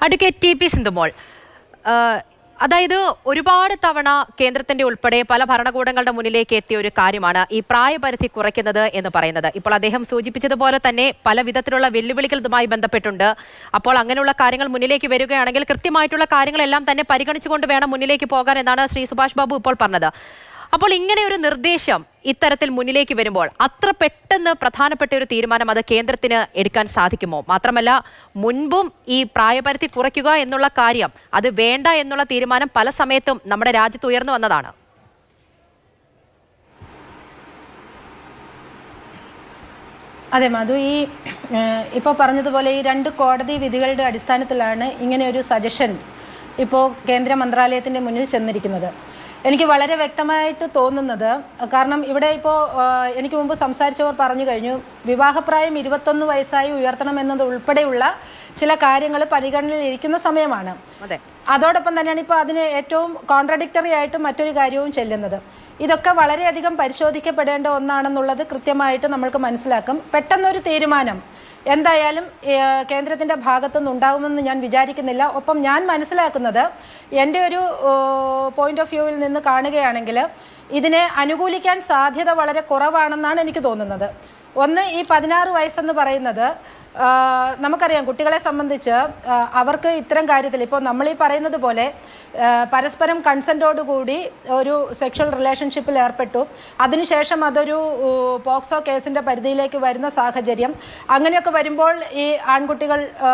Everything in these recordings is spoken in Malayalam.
അഡ്വക്കേറ്റ് ടി പി സിന്ധുമോൾ ആ, അതായത് ഒരുപാട് തവണ കേന്ദ്രത്തിന്റെ ഉൾപ്പെടെ പല ഭരണകൂടങ്ങളുടെ മുന്നിലേക്ക് എത്തിയ ഒരു കാര്യമാണ് ഈ പ്രായപരിധി കുറയ്ക്കുന്നത് എന്ന് പറയുന്നത് ഇപ്പോൾ അദ്ദേഹം സൂചിപ്പിച്ചതുപോലെ തന്നെ പല വിധത്തിലുള്ള വെല്ലുവിളികൾ ഇതുമായി ബന്ധപ്പെട്ടുണ്ട് അപ്പോൾ അങ്ങനെയുള്ള കാര്യങ്ങൾ മുന്നിലേക്ക് വരികയാണെങ്കിൽ കൃത്യമായിട്ടുള്ള കാര്യങ്ങളെല്ലാം തന്നെ പരിഗണിച്ചുകൊണ്ട് വേണം മുന്നിലേക്ക് പോകാൻ എന്നാണ് ശ്രീ സുഭാഷ് ബാബു ഇപ്പോൾ പറഞ്ഞത് അപ്പോൾ ഇങ്ങനെ ഒരു നിർദ്ദേശം ഇത്തരത്തിൽ മുന്നിലേക്ക് വരുമ്പോൾ അത്ര പെട്ടെന്ന് പ്രധാനപ്പെട്ട ഒരു തീരുമാനം അത് കേന്ദ്രത്തിന് എടുക്കാൻ സാധിക്കുമോ മാത്രമല്ല മുൻപും ഈ പ്രായപരിധി കുറയ്ക്കുക എന്നുള്ള കാര്യം അത് വേണ്ട എന്നുള്ള തീരുമാനം പല സമയത്തും നമ്മുടെ രാജ്യത്ത് ഉയർന്നു വന്നതാണ് അതെ മധു ഈ ഇപ്പോൾ പറഞ്ഞതുപോലെ ഈ രണ്ട് കോടതി വിധികളുടെ അടിസ്ഥാനത്തിലാണ് ഇങ്ങനെ ഒരു സജഷൻ ഇപ്പോൾ കേന്ദ്ര മന്ത്രാലയത്തിൻ്റെ മുന്നിൽ ചെന്നിരിക്കുന്നത് എനിക്ക് വളരെ വ്യക്തമായിട്ട് തോന്നുന്നത് കാരണം ഇവിടെ ഇപ്പോൾ എനിക്ക് മുമ്പ് സംസാരിച്ചവർ പറഞ്ഞു കഴിഞ്ഞു വിവാഹപ്രായം ഇരുപത്തൊന്ന് വയസ്സായി ഉയർത്തണമെന്നത് ഉൾപ്പെടെയുള്ള ചില കാര്യങ്ങൾ പരിഗണനയിൽ ഇരിക്കുന്ന സമയമാണ് അതെ അതോടൊപ്പം തന്നെയാണ് ഇപ്പോൾ അതിന് ഏറ്റവും കോൺട്രഡിക്ടറി ആയിട്ട് മറ്റൊരു കാര്യവും ചെല്ലുന്നത് ഇതൊക്കെ വളരെയധികം പരിശോധിക്കപ്പെടേണ്ട ഒന്നാണെന്നുള്ളത് കൃത്യമായിട്ട് നമ്മൾക്ക് മനസ്സിലാക്കും പെട്ടെന്നൊരു തീരുമാനം എന്തായാലും ഏഹ്, കേന്ദ്രത്തിൻ്റെ ഭാഗത്തുനിന്ന് ഉണ്ടാകുമെന്ന് ഞാൻ വിചാരിക്കുന്നില്ല ഒപ്പം ഞാൻ മനസ്സിലാക്കുന്നത് എൻ്റെ ഒരു പോയിന്റ് ഓഫ് വ്യൂവിൽ നിന്ന് കാണുകയാണെങ്കിൽ ഇതിനെ അനുകൂലിക്കാൻ സാധ്യത വളരെ കുറവാണെന്നാണ് എനിക്ക് തോന്നുന്നത് ഒന്ന് ഈ പതിനാറ് വയസ്സെന്ന് പറയുന്നത് ആ, നമുക്കറിയാം കുട്ടികളെ സംബന്ധിച്ച് ആ, അവർക്ക് ഇത്തരം കാര്യത്തിൽ ഇപ്പോൾ നമ്മൾ ഈ പറയുന്നത് പോലെ ആ, പരസ്പരം കൺസെൻറ്റോടുകൂടി ഒരു സെക്ഷൽ റിലേഷൻഷിപ്പിൽ ഏർപ്പെട്ടു അതിനുശേഷം അതൊരു ഊ, പോക്സോ കേസിൻ്റെ പരിധിയിലേക്ക് വരുന്ന സാഹചര്യം അങ്ങനെയൊക്കെ വരുമ്പോൾ ഈ ആൺകുട്ടികൾ ആ,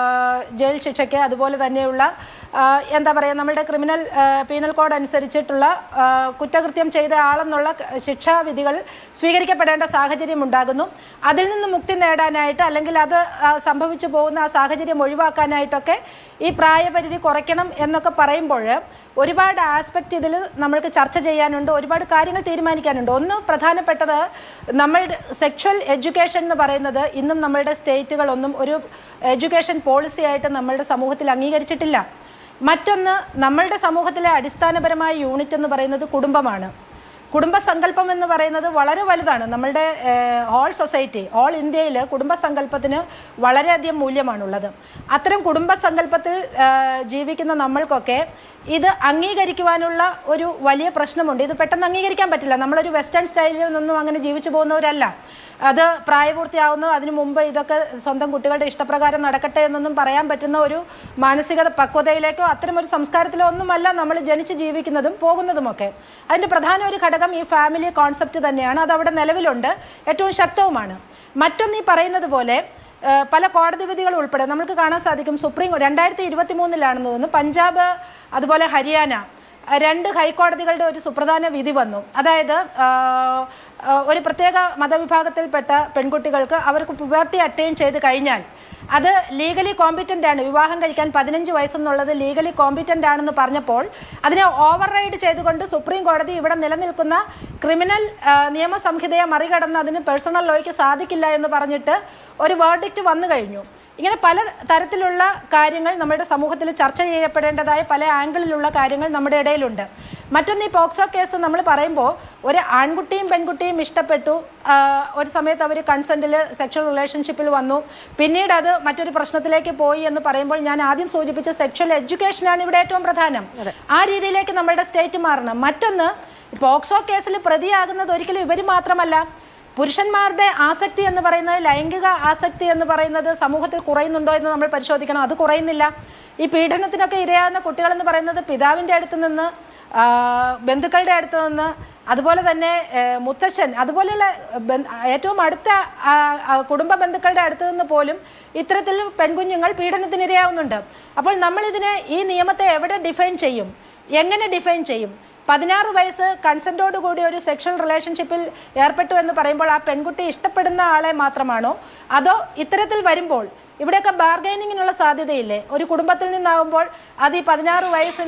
ജയിൽ ശിക്ഷയ്ക്ക് അതുപോലെ തന്നെയുള്ള ആ, എന്താ പറയുക നമ്മുടെ ക്രിമിനൽ ആ, പീനൽ കോഡ് അനുസരിച്ചിട്ടുള്ള ആ, കുറ്റകൃത്യം ചെയ്ത ആളെന്നുള്ള ക- ശിക്ഷാവിധികൾ സ്വീകരിക്കപ്പെടേണ്ട സാഹചര്യം ഉണ്ടാകുന്നു അതിൽ നിന്ന് മുക്തി നേടാനായിട്ട് അല്ലെങ്കിൽ അത് ആ, സംഭവിച്ചു പോകുന്ന ആ സാഹചര്യം ഒഴിവാക്കാനായിട്ടൊക്കെ ഈ പ്രായപരിധി കുറയ്ക്കണം എന്നൊക്കെ പറയുമ്പോൾ ഒരുപാട് ആസ്പെക്റ്റ് ഇതിൽ നമ്മൾക്ക് ചർച്ച ചെയ്യാനുണ്ട് ഒരുപാട് കാര്യങ്ങൾ തീരുമാനിക്കാനുണ്ട് ഒന്ന് പ്രധാനപ്പെട്ടത് നമ്മളുടെ സെക്ഷൽ എഡ്യൂക്കേഷൻ എന്ന് പറയുന്നത് ഇന്നും നമ്മളുടെ സ്റ്റേറ്റുകളൊന്നും ഒരു എഡ്യൂക്കേഷൻ പോളിസി ആയിട്ട് നമ്മളുടെ സമൂഹത്തിൽ അംഗീകരിച്ചിട്ടില്ല മറ്റൊന്ന് നമ്മളുടെ സമൂഹത്തിലെ അടിസ്ഥാനപരമായ യൂണിറ്റ് എന്ന് പറയുന്നത് കുടുംബമാണ് കുടുംബസങ്കല്പം എന്ന് പറയുന്നത് വളരെ വലുതാണ് നമ്മളുടെ ഓൾ സൊസൈറ്റി ഓൾ ഇന്ത്യയിൽ കുടുംബസങ്കല്പത്തിന് വളരെയധികം മൂല്യമാണുള്ളത് അത്തരം കുടുംബസങ്കല്പത്തിൽ ആ, ജീവിക്കുന്ന നമ്മൾക്കൊക്കെ ഇത് അംഗീകരിക്കുവാനുള്ള ഒരു വലിയ പ്രശ്നമുണ്ട് ഇത് പെട്ടെന്ന് അംഗീകരിക്കാൻ പറ്റില്ല നമ്മളൊരു വെസ്റ്റേൺ സ്റ്റൈലിൽ നിന്നും അങ്ങനെ ജീവിച്ചു പോകുന്നവരല്ല അത് പ്രായപൂർത്തിയാവുന്നു അതിനു മുമ്പ് ഇതൊക്കെ സ്വന്തം കുട്ടികളുടെ ഇഷ്ടപ്രകാരം നടക്കട്ടെ എന്നൊന്നും പറയാൻ പറ്റുന്ന ഒരു മാനസിക പക്വതയിലേക്കോ അത്തരം ഒരു സംസ്കാരത്തിലോ ഒന്നുമല്ല നമ്മൾ ജനിച്ച് ജീവിക്കുന്നതും പോകുന്നതുമൊക്കെ അതിൻ്റെ പ്രധാന ഒരു ഘടകം ഈ ഫാമിലി കോൺസെപ്റ്റ് തന്നെയാണ് അത് അവിടെ നിലവിലുണ്ട് ഏറ്റവും ശക്തവുമാണ് മറ്റൊന്ന് ഈ പറയുന്നത് പോലെ ഏഹ് പല കോടതി വിധികൾ ഉൾപ്പെടെ നമുക്ക് കാണാൻ സാധിക്കും സുപ്രീം രണ്ടായിരത്തി ഇരുപത്തി മൂന്നിലാണെന്ന് തോന്നുന്നു പഞ്ചാബ് അതുപോലെ ഹരിയാന അഹ് രണ്ട് ഹൈക്കോടതികളുടെ ഒരു സുപ്രധാന വിധി വന്നു അതായത് ആഹ്, ആഹ്, ഒരു പ്രത്യേക മതവിഭാഗത്തിൽപ്പെട്ട പെൺകുട്ടികൾക്ക് അവർക്ക് പുബർട്ടി അറ്റൈൻ ചെയ്ത് കഴിഞ്ഞാൽ അത് ലീഗലി കോമ്പിറ്റൻ്റ് ആണ് വിവാഹം കഴിക്കാൻ പതിനഞ്ച് വയസ്സെന്നുള്ളത് ലീഗലി കോമ്പിറ്റൻ്റ് ആണെന്ന് പറഞ്ഞപ്പോൾ അതിനെ ഓവർ റൈഡ് ചെയ്തുകൊണ്ട് സുപ്രീം കോടതി ഇവിടെ നിലനിൽക്കുന്ന ക്രിമിനൽ ആഹ്, നിയമസംഹിതയെ മറികടന്ന് അതിന് പേഴ്സണൽ ലോയ്ക്ക് സാധിക്കില്ല എന്ന് പറഞ്ഞിട്ട് ഒരു വേർഡിക്റ്റ് വന്നു കഴിഞ്ഞു ഇങ്ങനെ പല തരത്തിലുള്ള കാര്യങ്ങൾ നമ്മുടെ സമൂഹത്തിൽ ചർച്ച ചെയ്യപ്പെടേണ്ടതായ പല ആംഗിളിലുള്ള കാര്യങ്ങൾ നമ്മുടെ ഇടയിലുണ്ട് മറ്റൊന്ന് ഈ പോക്സോ കേസ് നമ്മൾ പറയുമ്പോൾ ഒരു ആൺകുട്ടിയും പെൺകുട്ടിയും ഇഷ്ടപ്പെട്ടു ആ, ഒരു സമയത്ത് അവർ കൺസെൻറ്റിൽ സെക്ഷൽ റിലേഷൻഷിപ്പിൽ വന്നു പിന്നീട് അത് മറ്റൊരു പ്രശ്നത്തിലേക്ക് പോയി എന്ന് പറയുമ്പോൾ ഞാൻ ആദ്യം സൂചിപ്പിച്ച സെക്ഷൽ എഡ്യൂക്കേഷനാണ് ഇവിടെ ഏറ്റവും പ്രധാനം ആ രീതിയിലേക്ക് നമ്മുടെ സ്റ്റേറ്റ് മാറണം മറ്റൊന്ന് പോക്സോ കേസിൽ പ്രതിയാകുന്നത് ഒരിക്കലും ഇവർ മാത്രമല്ല പുരുഷന്മാരുടെ ആസക്തി എന്ന് പറയുന്നത് ലൈംഗിക ആസക്തി എന്ന് പറയുന്നത് സമൂഹത്തിൽ കുറയുന്നുണ്ടോ എന്ന് നമ്മൾ പരിശോധിക്കണം അത് കുറയുന്നില്ല ഈ പീഡനത്തിനൊക്കെ ഇരയാകുന്ന കുട്ടികളെന്ന് പറയുന്നത് പിതാവിൻ്റെ അടുത്ത് നിന്ന് ആ, ബന്ധുക്കളുടെ അടുത്ത് നിന്ന് അതുപോലെ തന്നെ ഏ, മുത്തശ്ശൻ അതുപോലെയുള്ള ബന്ധ- ഏറ്റവും അടുത്ത ആ, ആ, കുടുംബ ബന്ധുക്കളുടെ അടുത്ത് നിന്ന് പോലും ഇത്തരത്തിൽ പെൺകുഞ്ഞുങ്ങൾ പീഡനത്തിനിരയാവുന്നുണ്ട് അപ്പോൾ നമ്മളിതിനെ ഈ നിയമത്തെ എവിടെ ഡിഫൈൻ ചെയ്യും എങ്ങനെ ഡിഫൈൻ ചെയ്യും പതിനാറ് വയസ്സ് കൺസെൻറ്റോട് കൂടി ഒരു സെക്ഷൽ റിലേഷൻഷിപ്പിൽ ഏർപ്പെട്ടു എന്ന് പറയുമ്പോൾ ആ പെൺകുട്ടി ഇഷ്ടപ്പെടുന്ന ആളെ മാത്രമാണോ അതോ ഇത്തരത്തിൽ വരുമ്പോൾ ഇവിടെയൊക്കെ ബാർഗൈനിങ്ങിനുള്ള സാധ്യതയില്ലേ ഒരു കുടുംബത്തിൽ നിന്നാകുമ്പോൾ അത് ഈ പതിനാറ് വയസ്സിൽ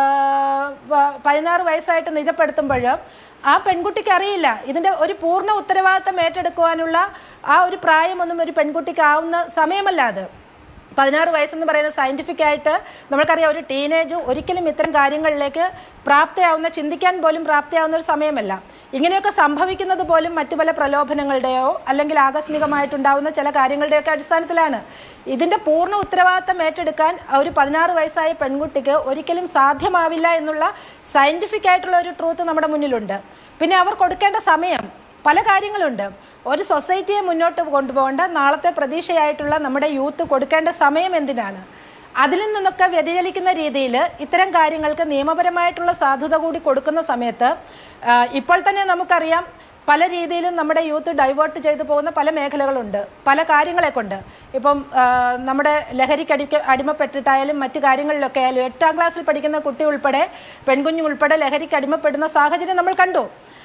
പതിനാറ് വയസ്സായിട്ട് നിജപ്പെടുത്തുമ്പോൾ ആ പെൺകുട്ടിക്ക് അറിയില്ല ഇതിൻ്റെ ഒരു പൂർണ്ണ ഉത്തരവാദിത്തം ഏറ്റെടുക്കുവാനുള്ള ആ ഒരു പ്രായമൊന്നും ഒരു പെൺകുട്ടിക്ക് ആവുന്ന സമയമല്ല അത് പതിനാറ് വയസ്സെന്ന് പറയുന്നത് സയൻറ്റിഫിക് ആയിട്ട് നമ്മൾക്കറിയാം ഒരു ടീനേജ് ഒരിക്കലും ഇത്തരം കാര്യങ്ങളിലേക്ക് പ്രാപ്തയാവുന്ന ചിന്തിക്കാൻ പോലും പ്രാപ്തയാവുന്ന ഒരു സമയമല്ല ഇങ്ങനെയൊക്കെ സംഭവിക്കുന്നത് പോലും മറ്റു പല പ്രലോഭനങ്ങളുടെയോ അല്ലെങ്കിൽ ആകസ്മികമായിട്ടുണ്ടാവുന്ന ചില കാര്യങ്ങളുടെയൊക്കെ അടിസ്ഥാനത്തിലാണ് ഇതിൻ്റെ പൂർണ്ണ ഉത്തരവാദിത്തം ഏറ്റെടുക്കാൻ ഒരു പതിനാറ് വയസ്സായ പെൺകുട്ടിക്ക് ഒരിക്കലും സാധ്യമാവില്ല എന്നുള്ള സയൻറ്റിഫിക് ആയിട്ടുള്ള ഒരു ട്രൂത്ത് നമ്മുടെ മുന്നിലുണ്ട് പിന്നെ അവർ കൊടുക്കേണ്ട സമയം പല കാര്യങ്ങളുണ്ട് ഒരു സൊസൈറ്റിയെ മുന്നോട്ട് കൊണ്ടുപോകേണ്ട നാളത്തെ പ്രതീക്ഷയായിട്ടുള്ള നമ്മുടെ യൂത്ത് കൊടുക്കേണ്ട സമയം എന്തിനാണ് അതിൽ നിന്നൊക്കെ വ്യതിചലിക്കുന്ന രീതിയിൽ ഇത്തരം കാര്യങ്ങൾക്ക് നിയമപരമായിട്ടുള്ള സാധുത കൂടി കൊടുക്കുന്ന സമയത്ത് ആ, ഇപ്പോൾ തന്നെ നമുക്കറിയാം പല രീതിയിലും നമ്മുടെ യൂത്ത് ഡൈവേർട്ട് ചെയ്തു പോകുന്ന പല മേഖലകളുണ്ട് പല കാര്യങ്ങളെ കൊണ്ട് ഇപ്പം ആ, നമ്മുടെ ലഹരിക്ക് അടി അടിമപ്പെട്ടിട്ടായാലും മറ്റു കാര്യങ്ങളിലൊക്കെ ആയാലും എട്ടാം ക്ലാസ്സിൽ പഠിക്കുന്ന കുട്ടി ഉൾപ്പെടെ പെൺകുഞ്ഞു ഉൾപ്പെടെ ലഹരിക്ക് അടിമപ്പെടുന്ന സാഹചര്യം നമ്മൾ കണ്ടു